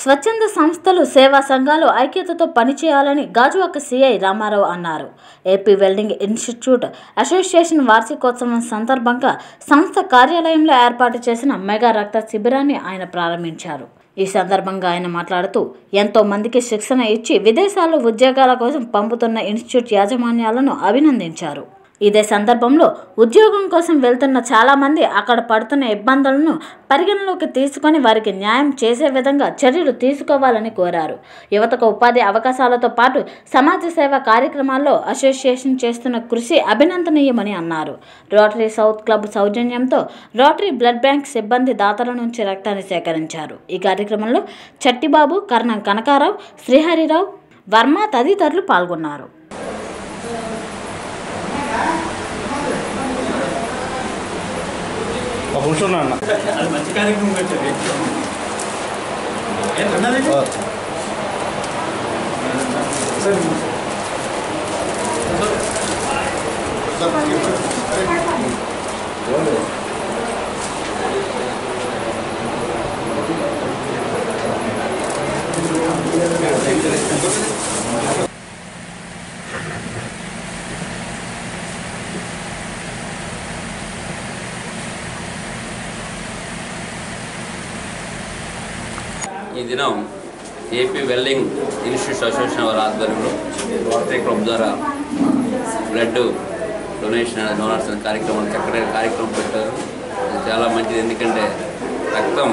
స్వచ్ఛంద సంస్థలు సేవా సంఘాలు ఐక్యతతో పనిచేయాలని గాజువాక సిఐ రామారావు అన్నారు ఏపీ వెల్డింగ్ ఇన్స్టిట్యూట్ అసోసియేషన్ వార్షికోత్సవం సందర్భంగా సంస్థ కార్యాలయంలో ఏర్పాటు చేసిన మెగా రక్త శిబిరాన్ని ఆయన ప్రారంభించారు ఈ సందర్భంగా ఆయన మాట్లాడుతూ ఎంతో మందికి శిక్షణ ఇచ్చి విదేశాల్లో ఉద్యోగాల కోసం పంపుతున్న ఇన్స్టిట్యూట్ యాజమాన్యాలను అభినందించారు ఇదే సందర్భంలో ఉద్యోగం కోసం వెళ్తున్న చాలామంది అక్కడ పడుతున్న ఇబ్బందులను పరిగణలోకి తీసుకొని వారికి న్యాయం చేసే విధంగా చర్యలు తీసుకోవాలని కోరారు యువతకు ఉపాధి అవకాశాలతో పాటు సమాజ సేవ కార్యక్రమాల్లో అసోసియేషన్ చేస్తున్న కృషి అభినందనీయమని అన్నారు రోటరీ సౌత్ క్లబ్ సౌజన్యంతో రోటరీ బ్లడ్ బ్యాంక్ సిబ్బంది దాతల నుంచి రక్తాన్ని సేకరించారు ఈ కార్యక్రమంలో చట్టిబాబు కర్ణం కనకారావు శ్రీహరిరావు వర్మ తదితరులు పాల్గొన్నారు ఒక కూర్చున్నా అన్న అది మంచి కార్యక్రమం పెట్టండి ఏం రెండోది? ఈ దినం ఏపీ వెల్డింగ్ ఇన్స్టిట్యూట్ అసోసియేషన్ వారి ఆధ్వర్యంలో రోటరీ క్లబ్ ద్వారా బ్లడ్ డొనేషన్ అండ్ డోనర్స్ అనే కార్యక్రమం చక్కటి కార్యక్రమం పెట్టారు ఇది చాలా మంచిది ఎందుకంటే రక్తం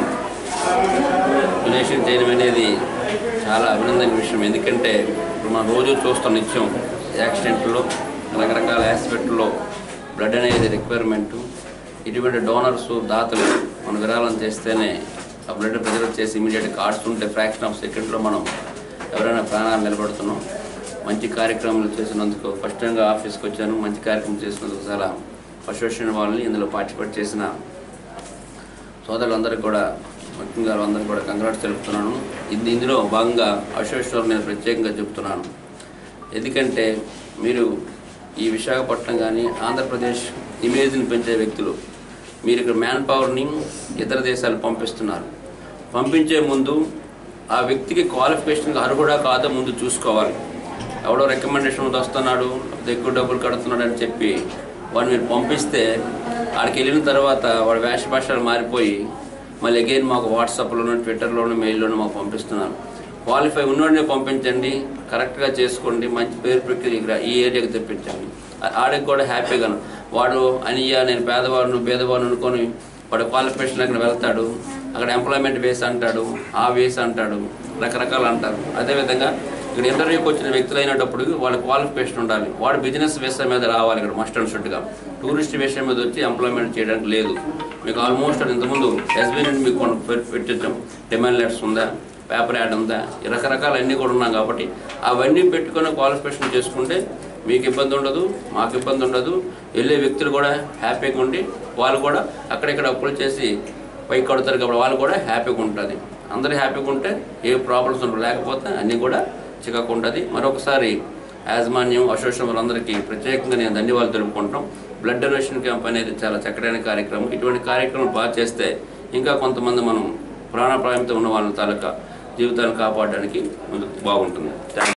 డొనేషన్ చేయడం అనేది చాలా అభినందన విషయం ఎందుకంటే ఇప్పుడు మనం రోజు చూస్తాం నిత్యం యాక్సిడెంట్లో రకరకాల ఆస్పెక్ట్లో బ్లడ్ అనేది రిక్వైర్మెంటు ఇటువంటి డోనర్స్ దాతలు మనం విరాళం చేస్తేనే ఆ బ్లడ్ ప్రెజర్ చేసి ఇమీడియట్ కార్డ్స్ ఉంటే ఫ్రాక్షన్ ఆఫ్ సెకండ్లో మనం ఎవరైనా ప్రాణాలు నిలబడుతున్నాం మంచి కార్యక్రమాలు చేసినందుకు ఫస్ట్ టైంగా ఆఫీస్కి వచ్చాను మంచి కార్యక్రమం చేసినందుకు చాలా అసోసియేషన్ వాళ్ళని ఇందులో పార్టిసిపేట్ చేసిన సోదరులందరికీ కూడా ముఖ్యంగా అందరికీ కూడా కంగ్రాట్స్ తెలుపుతున్నాను ఇది ఇందులో భాగంగా అశోశ్వర్ నేను ప్రత్యేకంగా చెప్తున్నాను ఎందుకంటే మీరు ఈ విశాఖపట్నం కానీ ఆంధ్రప్రదేశ్ ఇమేజ్ని పెంచే వ్యక్తులు మీరు ఇక్కడ మ్యాన్ పవర్ని ఇతర దేశాలు పంపిస్తున్నారు పంపించే ముందు ఆ వ్యక్తికి క్వాలిఫికేషన్కి అర్హుడా కాదో ముందు చూసుకోవాలి ఎవడో రికమెండేషన్ మీద వస్తున్నాడు లేకపోతే ఎక్కువ డబ్బులు కడుతున్నాడు అని చెప్పి వాడు మీరు పంపిస్తే ఆడికి వెళ్ళిన తర్వాత వాడి వేష భాషలు మారిపోయి మళ్ళీ అగైన్ మాకు వాట్సాప్లోను ట్విట్టర్లోను మెయిల్లోను మాకు పంపిస్తున్నారు క్వాలిఫై ఉన్నోడినే పంపించండి కరెక్ట్గా చేసుకోండి మంచి పేరు ప్రక్రియ ఇక్కడ ఈ ఏరియాకి తెప్పించండి ఆ- ఆడికి కూడా హ్యాపీగాను వాడు అనియ్య నేను పేదవాడును పేదవాడు అనుకొని వాడు క్వాలిఫికేషన్ అక్కడ వెళ్తాడు అక్కడ ఎంప్లాయ్మెంట్ వేస్ అంటాడు ఆ వేస్ అంటాడు రకరకాలు అంటారు అదేవిధంగా ఇక్కడ ఇంటర్వ్యూకి వచ్చిన వ్యక్తులు అయినప్పుడు వాళ్ళ క్వాలిఫికేషన్ ఉండాలి వాడు బిజినెస్ వేసా మీద రావాలి ఇక్కడ మస్ట్ అండ్ షుడ్గా టూరిస్ట్ విషయం మీద వచ్చి ఎంప్లాయ్మెంట్ చేయడానికి లేదు మీకు ఆల్మోస్ట్ ఇంతకుముందు ఎస్బీ నుండి మీకు కొన్ని పె- పెట్టించాం డిమాండ్ లెటర్స్ ఉందా పేపర్ యాడ్ ఉందా ఈ రకరకాల అన్నీ కూడా ఉన్నాం కాబట్టి అవన్నీ పెట్టుకొని క్వాలిఫికేషన్ చేసుకుంటే మీకు ఇబ్బంది ఉండదు మాకు ఇబ్బంది ఉండదు వెళ్ళే వ్యక్తులు కూడా హ్యాపీగా ఉండి వాళ్ళు కూడా అక్కడిక్కడ అప్పులు చేసి పైకి కడతారు కాబట్టి వాళ్ళు కూడా హ్యాపీగా ఉంటుంది అందరూ హ్యాపీగా ఉంటే ఏ ప్రాబ్లమ్స్ ఉండవు లేకపోతే అన్నీ కూడా చికాకు ఉంటుంది మరొకసారి యాజమాన్యం అసోసియేషన్ వాళ్ళందరికీ ప్రత్యేకంగా నేను ధన్యవాదాలు తెలుపుకుంటాం బ్లడ్ డొనేషన్ క్యాంప్ అనేది చాలా చక్కటైన కార్యక్రమం ఇటువంటి కార్యక్రమం బాగా చేస్తే ఇంకా కొంతమంది మనం ప్రాణాపాయంతో ఉన్న వాళ్ళ తాలూకా జీవితాన్ని కాపాడడానికి ముందుకు బాగుంటుంది థ్యాంక్